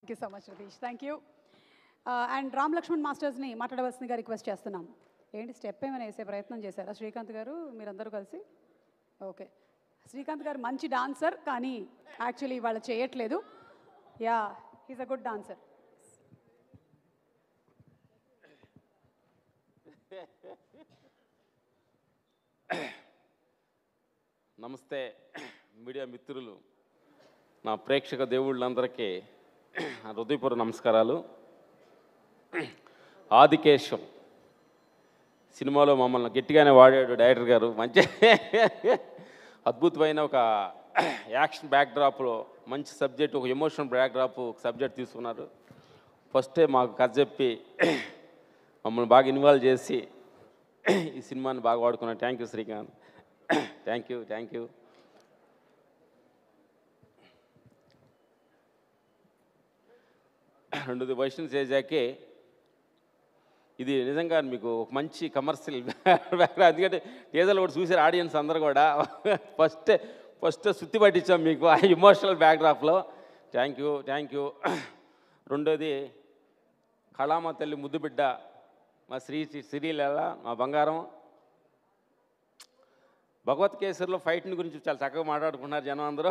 Thank you so much Ratish thank you and Ram Lakshman మాస్టర్స్ని మాట్లాడవలసిందిగా request చేస్తున్నాం ఏంటి స్టెప్ ఏమైనా వేసే ప్రయత్నం చేశారా శ్రీకాంత్ గారు మీరందరూ కలిసి ఓకే శ్రీకాంత్ గారు మంచి డాన్సర్ కానీ యాక్చువల్లీ ఇవాళ చేయట్లేదు yeah he's a good dancer నమస్తే మీడియా మిత్రులు నా ప్రేక్షక దేవుళ్ళందరికీ నా హృదయపూర్వ నమస్కారాలు ఆదికేశం సినిమాలో మమ్మల్ని గట్టిగానే వాడాడు డైరెక్టర్ గారు మంచి అద్భుతమైన ఒక యాక్షన్ బ్యాక్డ్రాప్లో మంచి సబ్జెక్ట్ ఒక ఎమోషనల్ బ్యాక్డ్రాప్ ఒక సబ్జెక్ట్ తీసుకున్నారు ఫస్టే మాకు కథ చెప్పి మమ్మల్ని బాగా ఇన్వాల్వ్ చేసి ఈ సినిమాని బాగా వాడుకున్నాను thank you Srikanth thank you thank you రెండోది వైష్ణవ్ తేజాకి ఇది నిజంగా మీకు ఒక మంచి కమర్షియల్ ఎందుకంటే తేజాలు కూడా చూసారు ఆడియన్స్ అందరు కూడా ఫస్ట్ ఫస్ట్ సుత్తి పట్టించాం మీకు ఆ ఇమోషనల్ బ్యాక్డ్రాప్లో థ్యాంక్ యూ థ్యాంక్ యూ రెండోది కళామ తల్లి ముద్దు బిడ్డ మా శ్రీ శ్రీలీల మా బంగారం భగవత్ కేసరిలో ఫైట్ని గురించి చాలా చక్కగా మాట్లాడుకున్నారు జనం అందరూ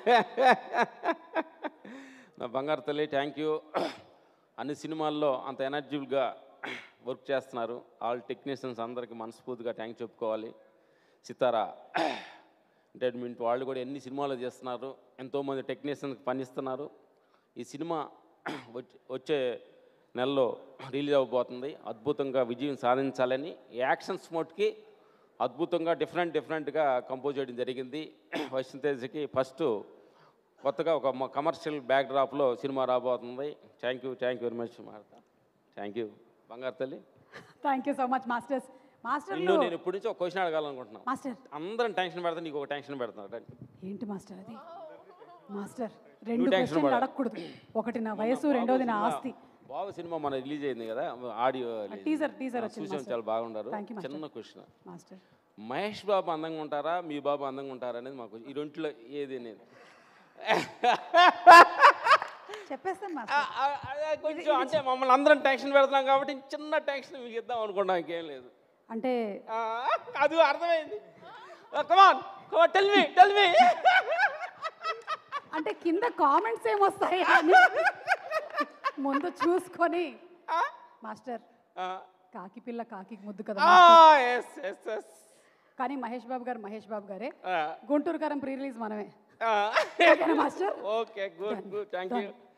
నా బంగారు తల్లి థ్యాంక్ యూ అన్ని సినిమాల్లో అంత ఎనర్జీగా వర్క్ చేస్తున్నారు ఆల్ టెక్నీషియన్స్ అందరికీ మనస్ఫూర్తిగా థ్యాంక్ చెప్పుకోవాలి సితారా ఎంటర్టైన్మెంట్ వాళ్ళు కూడా ఎన్ని సినిమాలు చేస్తున్నారు ఎంతోమంది టెక్నీషియన్కి పనిస్తున్నారు ఈ సినిమా వచ్చే వచ్చే నెలలో రిలీజ్ అవ్వబోతుంది అద్భుతంగా విజయం సాధించాలని యాక్షన్స్ మోట్కి అద్భుతంగా డిఫరెంట్ డిఫరెంట్గా కంపోజ్ చేయడం జరిగింది వైష్ణతేజకి ఫస్ట్ కొత్తగా ఒక కమర్షియల్ బ్యాక్డ్రాప్లో సినిమా రాబోతుంది thank you thank you very much మారత థ్యాంక్ యూ బంగారు తల్లి thank you so much masters మాస్టర్లు నిన్ను నేను ఇప్పటి నుంచి ఒక క్వశ్చన్ అడగాలనుకుంటున్నాను మాస్టర్ అందరం టెన్షన్ పెడతా నీకు ఒక టెన్షన్ పెడతాను రండి. ఏంటి మాస్టర్ అది మాస్టర్ రెండు tension క్వశ్చన్లు పడ- అడగకూడదు ఒకటి నా వయసు రెండోది నా ఆస్తి బాబు సినిమా మన రిలీజ్ అయింది కదా ఆడియో టీజర్ టీజర్ వచ్చింది చూసాం చాలా బాగుండారు Thank you, master. చిన్న క్వశ్చన్ మాస్టర్ మహేష్ బాబు అందంగా ఉంటారా మీ బాబు అందంగా ఉంటారా అనేది మాకు ఈ రెంట్లో ఏది నేను చెప్పేస్తాను ఆ, మాస్టర్ ఆ, అదే కొంచెం అంటే మమ్మల్ని అందరం టెన్షన్ పెడుతున్నాం కాబట్టి చిన్న టెన్షన్ మీకు ఇద్దాం అనుకున్నాం ఇంకేం లేదు అంటే ఆ, అది అర్థమైంది కమాన్ come on tell me tell me అంటే కింద కామెంట్స్ ఏమొస్తాయి అని ముందు చూసుకొని మాస్టర్ కాకి పిల్ల కాకి ముద్దు కదా మాస్టర్. ఎస్ ఎస్ ఎస్ కానీ మహేష్ బాబు గారు మహేష్ బాబు గారే గుంటూరు కారం ప్రీ రిలీజ్ మనమే ఓకేనా master okay good good thank you